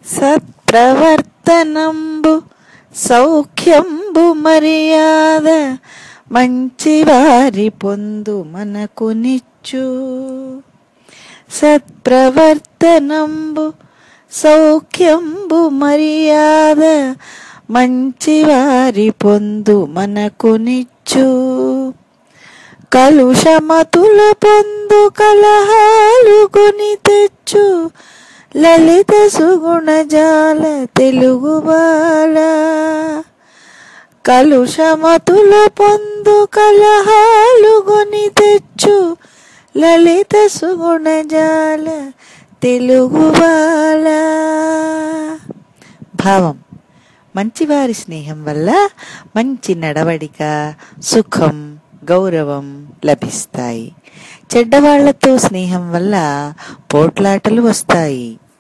సత్ప్రవర్తనంబు సౌఖ్యంబు మర్యాద మంచివారి పొందు మనకు నిచ్చు సత్ప్రవర్తనంబు సౌఖ్యంబు మర్యాద మంచివారి పొందు మనకు నిచ్చు కలుషమతుల పొందు కలహాలు కొని తెచ్చు లలిత సుగుణజాల తెలుగు బాల కలుషమతుల పొందు కలహాలు కొని తెచ్చు లలిత సుగుణజాల తెలుగు బాల భావం మంచివారి స్నేహం వల్ల మంచి నడవడిక సుఖం గౌరవం లభిస్తాయి చెడ్డవాళ్లతో స్నేహం వల్ల పోట్లాటలు వస్తాయి